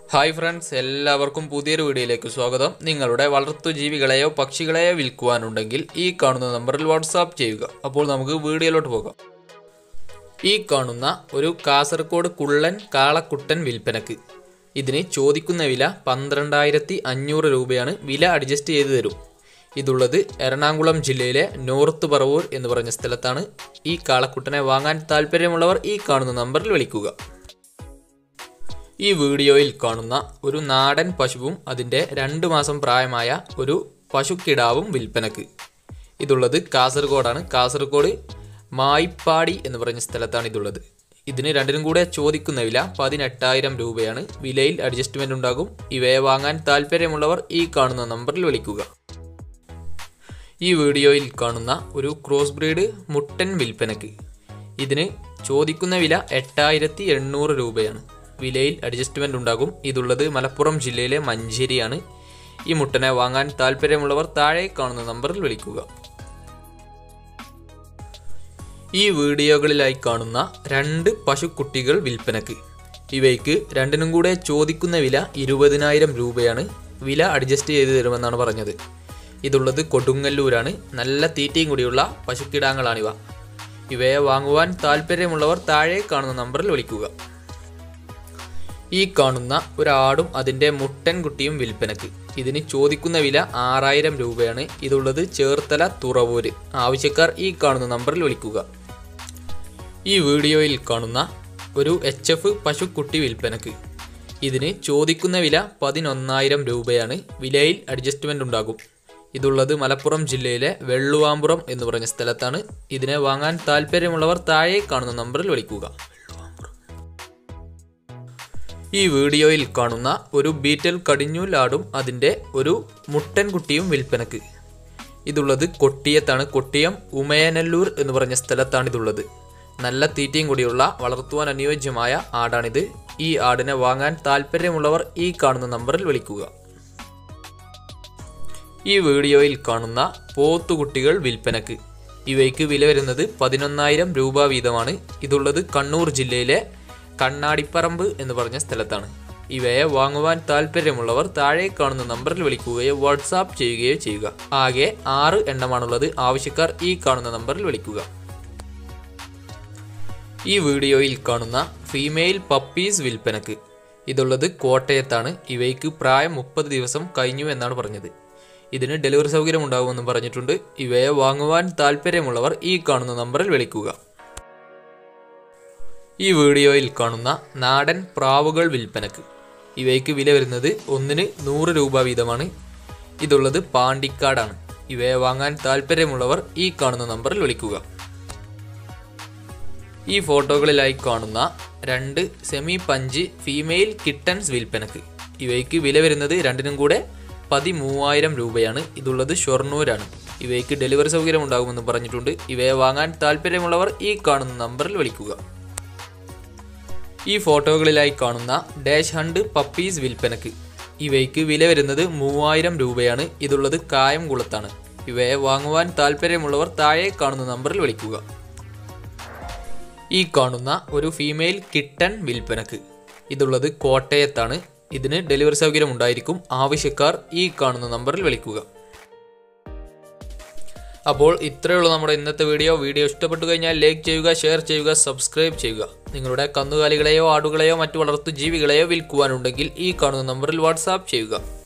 hi friends എല്ലാവർക്കും പുതിയൊരു വീഡിയോയിലേക്ക് സ്വാഗതം നിങ്ങളുടെ വളർത്തു ജീവികളെയോ പക്ഷികളെയോ വിൽക്കുവാനുണ്ടെങ്കിൽ ഈ കാണുന്ന നമ്പറിൽ വാട്സാപ്പ് ചെയ്യുക അപ്പോൾ നമുക്ക് വീഡിയോയിലോട്ട് പോകാം ഈ കാണുന്ന ഒരു കാസർഗോഡ് കുള്ളൻ കാളക്കുട്ടൻ വിൽപ്പനക്ക് ഇതിന് ചോദിക്കുന്ന വില പന്ത്രണ്ടായിരത്തി അഞ്ഞൂറ് രൂപയാണ് വില അഡ്ജസ്റ്റ് ചെയ്ത് തരും ഇതുള്ളത് എറണാകുളം ജില്ലയിലെ നോർത്ത് പറവൂർ എന്ന് പറഞ്ഞ സ്ഥലത്താണ് ഈ കാളക്കുട്ടനെ വാങ്ങാൻ താല്പര്യമുള്ളവർ ഈ കാണുന്ന നമ്പറിൽ വിളിക്കുക ഈ വീഡിയോയിൽ കാണുന്ന ഒരു നാടൻ പശുവും അതിൻ്റെ രണ്ട് മാസം പ്രായമായ ഒരു പശുക്കിടാവും വിൽപ്പനക്ക് ഇതുള്ളത് കാസർഗോഡാണ് കാസർഗോഡ് മായിപ്പാടി എന്ന് പറഞ്ഞ സ്ഥലത്താണ് ഇതുള്ളത് ഇതിന് രണ്ടിനും കൂടെ ചോദിക്കുന്ന വില പതിനെട്ടായിരം രൂപയാണ് വിലയിൽ അഡ്ജസ്റ്റ്മെൻ്റ് ഉണ്ടാകും ഇവയെ വാങ്ങാൻ താല്പര്യമുള്ളവർ ഈ കാണുന്ന നമ്പറിൽ വിളിക്കുക ഈ വീഡിയോയിൽ കാണുന്ന ഒരു ക്രോസ് ബ്രീഡ് മുട്ടൻ വിൽപ്പനക്ക് ഇതിന് ചോദിക്കുന്ന വില എട്ടായിരത്തി എണ്ണൂറ് രൂപയാണ് വിലയിൽ അഡ്ജസ്റ്റ്മെൻ്റ് ഉണ്ടാകും ഇതുള്ളത് മലപ്പുറം ജില്ലയിലെ മഞ്ചേരിയാണ് ഈ മുട്ടനെ വാങ്ങാൻ താല്പര്യമുള്ളവർ താഴെ കാണുന്ന നമ്പറിൽ വിളിക്കുക ഈ വീഡിയോകളിലായി കാണുന്ന രണ്ട് പശുക്കുട്ടികൾ വിൽപ്പനക്ക് ഇവയ്ക്ക് രണ്ടിനും കൂടെ ചോദിക്കുന്ന വില ഇരുപതിനായിരം രൂപയാണ് വില അഡ്ജസ്റ്റ് ചെയ്ത് തരുമെന്നാണ് പറഞ്ഞത് ഇതുള്ളത് കൊടുങ്ങല്ലൂരാണ് നല്ല തീറ്റയും കൂടിയുള്ള പശുക്കിടാങ്ങളാണിവ ഇവയെ വാങ്ങുവാൻ താല്പര്യമുള്ളവർ താഴെ കാണുന്ന നമ്പറിൽ വിളിക്കുക ഈ കാണുന്ന ഒരാടും അതിൻ്റെ മുട്ടൻ കുട്ടിയും വിൽപ്പനക്ക് ഇതിന് ചോദിക്കുന്ന വില ആറായിരം രൂപയാണ് ഇതുള്ളത് ചേർത്തല തുറവൂര് ആവശ്യക്കാർ ഈ കാണുന്ന നമ്പറിൽ വിളിക്കുക ഈ വീഡിയോയിൽ കാണുന്ന ഒരു എച്ച് എഫ് പശുക്കുട്ടി വിൽപ്പനക്ക് ഇതിന് ചോദിക്കുന്ന വില പതിനൊന്നായിരം രൂപയാണ് വിലയിൽ അഡ്ജസ്റ്റ്മെൻ്റ് ഉണ്ടാകും ഇതുള്ളത് മലപ്പുറം ജില്ലയിലെ വെള്ളുവാമ്പുറം എന്ന് പറഞ്ഞ സ്ഥലത്താണ് ഇതിനെ വാങ്ങാൻ താല്പര്യമുള്ളവർ താഴെ കാണുന്ന നമ്പറിൽ വിളിക്കുക ഈ വീഡിയോയിൽ കാണുന്ന ഒരു ബീറ്റൽ കടിഞ്ഞൂലാടും അതിൻ്റെ ഒരു മുട്ടൻ കുട്ടിയും വിൽപ്പനക്ക് ഇതുള്ളത് കൊട്ടിയത്താണ് കൊട്ടിയം ഉമയനല്ലൂർ എന്ന് പറഞ്ഞ സ്ഥലത്താണ് ഇതുള്ളത് നല്ല തീറ്റയും കൂടിയുള്ള വളർത്തുവാൻ അനുയോജ്യമായ ആടാണിത് ഈ ആടിനെ വാങ്ങാൻ താല്പര്യമുള്ളവർ ഈ കാണുന്ന നമ്പറിൽ വിളിക്കുക ഈ വീഡിയോയിൽ കാണുന്ന പോത്തുകുട്ടികൾ വിൽപ്പനക്ക് ഇവയ്ക്ക് വില വരുന്നത് പതിനൊന്നായിരം രൂപ വീതമാണ് ഇതുള്ളത് കണ്ണൂർ ജില്ലയിലെ കണ്ണാടിപ്പറമ്പ് എന്ന് പറഞ്ഞ സ്ഥലത്താണ് ഇവയെ വാങ്ങുവാൻ താല്പര്യമുള്ളവർ താഴെ കാണുന്ന നമ്പറിൽ വിളിക്കുകയോ വാട്സാപ്പ് ചെയ്യുകയോ ചെയ്യുക ആകെ ആറ് എണ്ണമാണുള്ളത് ആവശ്യക്കാർ ഈ കാണുന്ന നമ്പറിൽ വിളിക്കുക ഈ വീഡിയോയിൽ കാണുന്ന ഫീമെയിൽ പപ്പീസ് വിൽപ്പനക്ക് ഇതുള്ളത് കോട്ടയത്താണ് ഇവയ്ക്ക് പ്രായം മുപ്പത് ദിവസം കഴിഞ്ഞു എന്നാണ് പറഞ്ഞത് ഇതിന് ഡെലിവറി സൗകര്യം ഉണ്ടാകുമെന്നും പറഞ്ഞിട്ടുണ്ട് ഇവയെ വാങ്ങുവാൻ താല്പര്യമുള്ളവർ ഈ കാണുന്ന നമ്പറിൽ വിളിക്കുക ഈ വീഡിയോയിൽ കാണുന്ന നാടൻ പ്രാവുകൾ വിൽപ്പനക്ക് ഇവയ്ക്ക് വില വരുന്നത് ഒന്നിന് നൂറ് രൂപ വീതമാണ് ഇതുള്ളത് പാണ്ടിക്കാടാണ് ഇവയെ വാങ്ങാൻ താല്പര്യമുള്ളവർ ഈ കാണുന്ന നമ്പറിൽ വിളിക്കുക ഈ ഫോട്ടോകളിലായി കാണുന്ന രണ്ട് സെമി പഞ്ച് ഫീമെയിൽ കിട്ടൻസ് വിൽപ്പനക്ക് ഇവയ്ക്ക് വില വരുന്നത് രണ്ടിനും കൂടെ പതിമൂവായിരം രൂപയാണ് ഇതുള്ളത് ഷൊർണൂരാണ് ഇവയ്ക്ക് ഡെലിവറി സൗകര്യം ഉണ്ടാകുമെന്ന് പറഞ്ഞിട്ടുണ്ട് ഇവയെ വാങ്ങാൻ താല്പര്യമുള്ളവർ ഈ കാണുന്ന നമ്പറിൽ വിളിക്കുക ഈ ഫോട്ടോകളിലായി കാണുന്ന ഡാഷ് ഹണ്ട് പപ്പീസ് വിൽപ്പനക്ക് ഇവയ്ക്ക് വില വരുന്നത് മൂവായിരം രൂപയാണ് ഇതുള്ളത് കായംകുളത്താണ് ഇവയെ വാങ്ങുവാൻ താല്പര്യമുള്ളവർ താഴെ കാണുന്ന നമ്പറിൽ വിളിക്കുക ഈ കാണുന്ന ഒരു ഫീമെയിൽ കിട്ടൺ വിൽപ്പനക്ക് ഇതുള്ളത് കോട്ടയത്താണ് ഇതിന് ഡെലിവറി സൗകര്യം ഉണ്ടായിരിക്കും ആവശ്യക്കാർ ഈ കാണുന്ന നമ്പറിൽ വിളിക്കുക അപ്പോൾ ഇത്രയുള്ള നമ്മുടെ ഇന്നത്തെ വീഡിയോ വീഡിയോ ഇഷ്ടപ്പെട്ടു കഴിഞ്ഞാൽ ലൈക്ക് ചെയ്യുക ഷെയർ ചെയ്യുക സബ്സ്ക്രൈബ് ചെയ്യുക നിങ്ങളുടെ കന്നുകാലികളെയോ ആടുകളെയോ മറ്റു വളർത്തു ജീവികളെയോ വിൽക്കുവാനുണ്ടെങ്കിൽ ഈ കാണുന്ന നമ്പറിൽ വാട്സാപ്പ് ചെയ്യുക